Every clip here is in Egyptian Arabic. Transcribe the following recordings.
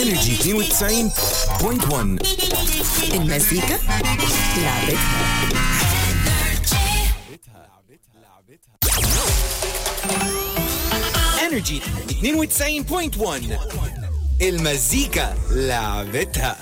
انرجي 92.1 المزيكا لعبتها انرجي 92.1 المزيكا لعبتها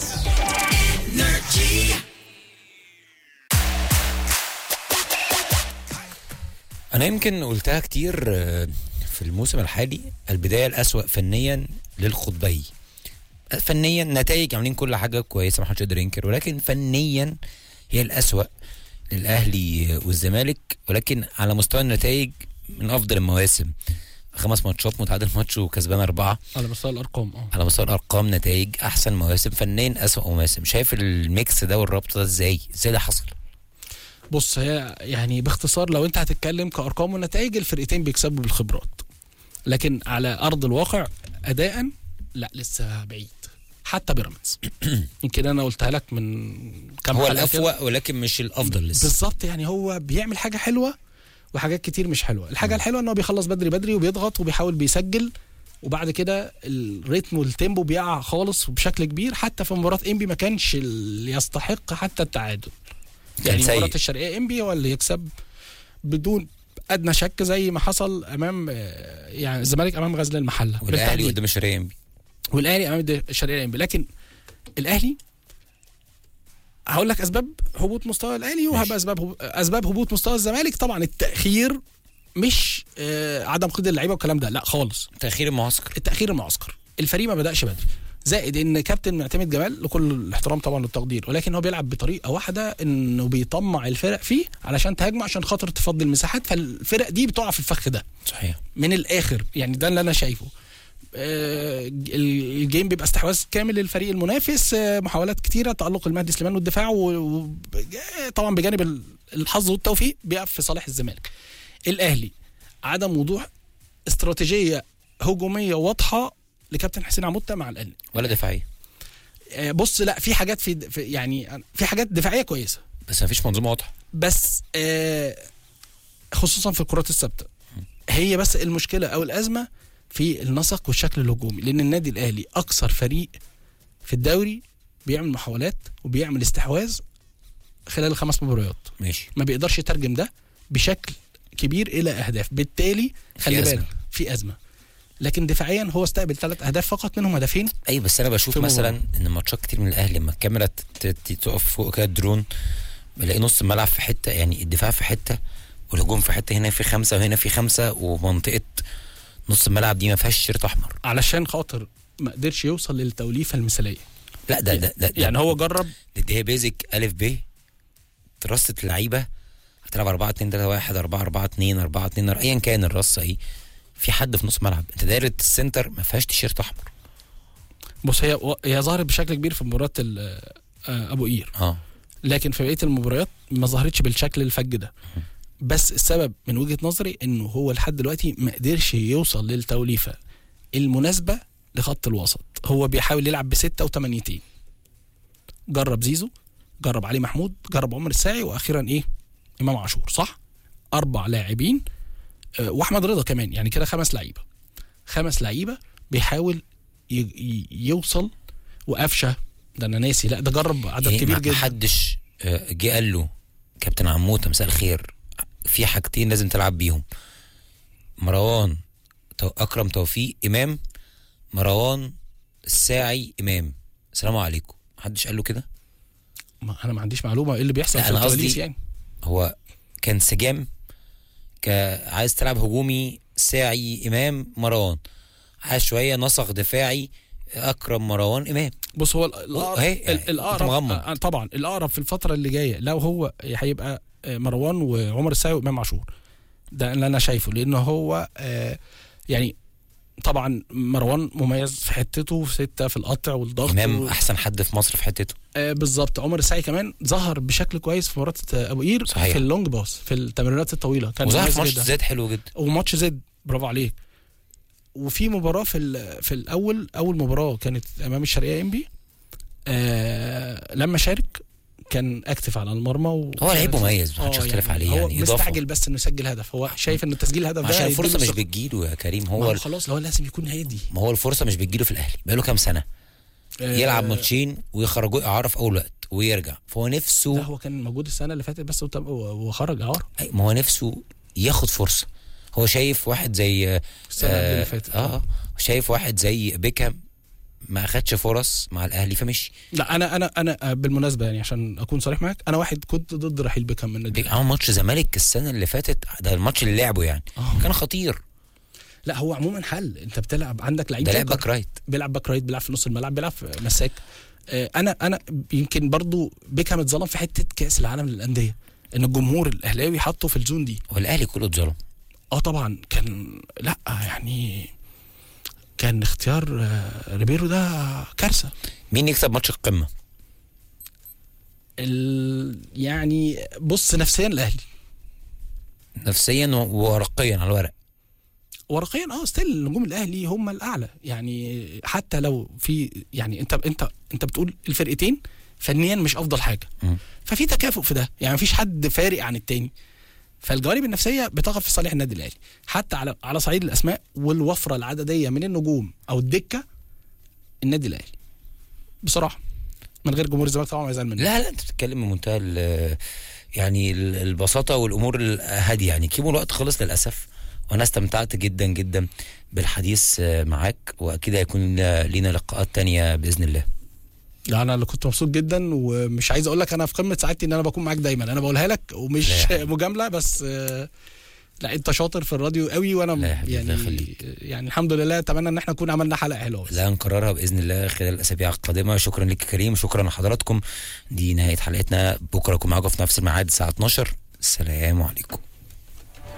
انا يمكن قلتها كتير آه، في الموسم الحالي البدايه الاسوا فنيا للخطبي فنيا نتائج عاملين كل حاجه كويسه ما حدش يقدر ينكر ولكن فنيا هي الاسوا للاهلي والزمالك ولكن على مستوى النتائج من افضل المواسم خمس ماتشات متعادل ماتش وكسبان اربعه على مستوى الارقام اه على مستوى الارقام نتائج احسن مواسم فنيا اسوا مواسم شايف الميكس ده والربط ده ازاي ازاي ده حصل بص هي يعني باختصار لو انت هتتكلم كارقام ونتائج الفرقتين بيكسبوا بالخبرات لكن على ارض الواقع اداء لا لسه بعيد حتى بيراميدز يمكن انا قلتها لك من كام هو حلقة كده. الافوق ولكن مش الافضل لسه بالظبط يعني هو بيعمل حاجه حلوه وحاجات كتير مش حلوه الحاجه الحلوه ان هو بيخلص بدري بدري وبيضغط وبيحاول بيسجل وبعد كده الريتم والتيمبو بيقع خالص وبشكل كبير حتى في مباراه انبي ما كانش اللي يستحق حتى التعادل كان يعني سيء. مباراه الشرقيه انبي هو اللي يكسب بدون ادنى شك زي ما حصل امام آه، يعني الزمالك امام غزل المحله والاهلي بالتحديد. قدام الشرقيه إنبي. والاهلي امام الد- الشرقيه الانبي لكن الاهلي هقول لك اسباب هبوط مستوى الاهلي وهبقى اسباب هب- اسباب هبوط مستوى الزمالك طبعا التاخير مش آه عدم قيد اللعيبه والكلام ده لا خالص تاخير المعسكر التاخير المعسكر الفريق ما بداش بدري زائد ان كابتن معتمد جمال لكل الاحترام طبعا والتقدير ولكن هو بيلعب بطريقه واحده انه بيطمع الفرق فيه علشان تهاجمه عشان خاطر تفضي المساحات فالفرق دي بتقع في الفخ ده صحيح من الاخر يعني ده اللي انا شايفه آه، الجيم بيبقى استحواذ كامل للفريق المنافس آه، محاولات كتيره تالق المهدي سليمان والدفاع وطبعا بجانب ال- الحظ والتوفيق بيقف في صالح الزمالك الاهلي عدم وضوح استراتيجيه هجوميه واضحه لكابتن حسين عموته مع الاهلي ولا دفاعيه آه، بص لا في حاجات في في- يعني في حاجات دفاعيه كويسه بس ما فيش منظومه واضحه بس آه، خصوصا في الكرات الثابته هي بس المشكله او الازمه في النسق والشكل الهجومي لان النادي الاهلي اكثر فريق في الدوري بيعمل محاولات وبيعمل استحواذ خلال الخمس مباريات ماشي ما بيقدرش يترجم ده بشكل كبير الى اهداف بالتالي خلي أزمة. بالك في ازمه لكن دفاعيا هو استقبل ثلاث اهداف فقط منهم هدفين اي بس انا بشوف في مثلا ان ماتشات كتير من الاهلي لما الكاميرا ت- ت- تقف فوق كده الدرون بلاقي نص الملعب في حته يعني الدفاع في حته والهجوم في حته هنا في خمسه وهنا في خمسه ومنطقه نص الملعب دي ما فيهاش شريط احمر علشان خاطر ما قدرش يوصل للتوليفه المثاليه لا ده ده ده يعني هو جرب دي هي بيزك الف ب دراسه اللعيبه هتلعب 4 2 3 1 4 4 2 4 2 ايا كان الرصه ايه في حد في نص ملعب انت دايره السنتر ما فيهاش تيشيرت احمر بص هي هي ظهرت بشكل كبير في مباراه ال- آه، ابو قير اه لكن في بقيه المباريات ما ظهرتش بالشكل الفج ده بس السبب من وجهه نظري انه هو لحد دلوقتي ما قدرش يوصل للتوليفه المناسبه لخط الوسط هو بيحاول يلعب بستة وثمانيتين جرب زيزو جرب علي محمود جرب عمر الساعي واخيرا ايه امام عاشور صح اربع لاعبين آه، واحمد رضا كمان يعني كده خمس لعيبه خمس لعيبه بيحاول ي- ي- يوصل وقفشه ده انا ناسي لا ده جرب عدد يعني كبير ما- جدا محدش آه، جه قال له كابتن عموته مساء الخير في حاجتين لازم تلعب بيهم مروان تو- اكرم توفيق امام مروان الساعي امام السلام عليكم محدش قال له كده ما انا ما عنديش معلومه ايه اللي بيحصل لا، في أنا قصدي- الكواليس يعني هو كان سجام ك عايز تلعب هجومي ساعي امام مروان عايز شويه نسق دفاعي اكرم مروان امام بص هو ال- الاقرب أهي، ال- أنت الاقرب مغمض. آه، طبعا الاقرب في الفتره اللي جايه لو هو هيبقى آه، مروان وعمر الساعي وامام عاشور ده اللي انا شايفه لانه هو آه، يعني طبعا مروان مميز في حتته في سته في القطع والضغط امام و- احسن حد في مصر في حتته آه بالظبط عمر الساعي كمان ظهر بشكل كويس في مباراه آه، ابو قير صحيح. في اللونج باص في التمريرات الطويله كان وظهر مميز في ماتش جدا. زاد حلو جدا وماتش زد برافو عليك وفي مباراه في ال- في الاول اول مباراه كانت امام الشرقيه انبي آه لما شارك كان اكتف على المرمى و... هو لعيب مميز محدش آه، يختلف عليه هو يعني اضافه مستعجل بس انه يسجل هدف هو شايف ان تسجيل الهدف ده عشان هيديله الفرصه مش ثقة. بتجيله يا كريم ما هو هو خلاص هو لازم يكون هادي ما هو الفرصه مش بتجيله في الاهلي بقاله كام سنه يلعب ماتشين ويخرجوه اعاره في اول وقت ويرجع فهو لا نفسه هو كان موجود السنه اللي فاتت بس وتم- وخرج اعاره أي- ما هو نفسه ياخد فرصه هو شايف واحد زي السنه آه اللي فاتت اه شايف واحد زي بيكهام ما اخدش فرص مع الاهلي فمشي لا انا انا انا بالمناسبه يعني عشان اكون صريح معاك انا واحد كنت ضد رحيل بيكهام من النادي عمل ماتش زمالك السنه اللي فاتت ده الماتش اللي لعبه يعني آه. كان خطير لا هو عموما حل انت بتلعب عندك لعيب ده لعب جوكر. باك رايت بيلعب باك رايت بيلعب في نص الملعب بيلعب في مساك آه، انا انا يمكن برضو بيكهام اتظلم في حته كاس العالم للانديه ان الجمهور الاهلاوي حطه في الزون دي والاهلي كله اتظلم اه طبعا كان لا يعني كان اختيار آه، ريبيرو ده كارثه مين يكسب ماتش القمه ال... يعني بص نفسيا الاهلي نفسيا و- وورقيا على الورق ورقيا اه ستيل نجوم الاهلي هم الاعلى يعني حتى لو في يعني انت انت انت بتقول الفرقتين فنيا مش افضل حاجه مم. ففي تكافؤ في ده يعني مفيش حد فارق عن التاني فالجوانب النفسيه بتقف في صالح النادي الاهلي حتى على على صعيد الاسماء والوفره العدديه من النجوم او الدكه النادي الاهلي بصراحه من غير جمهور الزمالك طبعا ما يزعل مني لا لا انت بتتكلم بمنتهى ال- يعني ال- البساطه والامور الهاديه يعني كيمو الوقت خلص للاسف وانا استمتعت جدا جدا بالحديث آه، معاك واكيد هيكون لينا لقاءات تانية باذن الله لا انا اللي كنت مبسوط جدا ومش عايز اقول لك انا في قمه سعادتي ان انا بكون معاك دايما انا بقولها لك ومش لا يا حبيبي. مجامله بس آه، لا انت شاطر في الراديو قوي وانا لا يا حبيبي، الله يعني يخليك. يعني الحمد لله اتمنى ان احنا نكون عملنا حلقه حلوه بس. لا نكررها باذن الله خلال الاسابيع القادمه شكرا لك يا كريم شكرا لحضراتكم دي نهايه حلقتنا بكره اكون معاكم في نفس الميعاد الساعه 12 السلام عليكم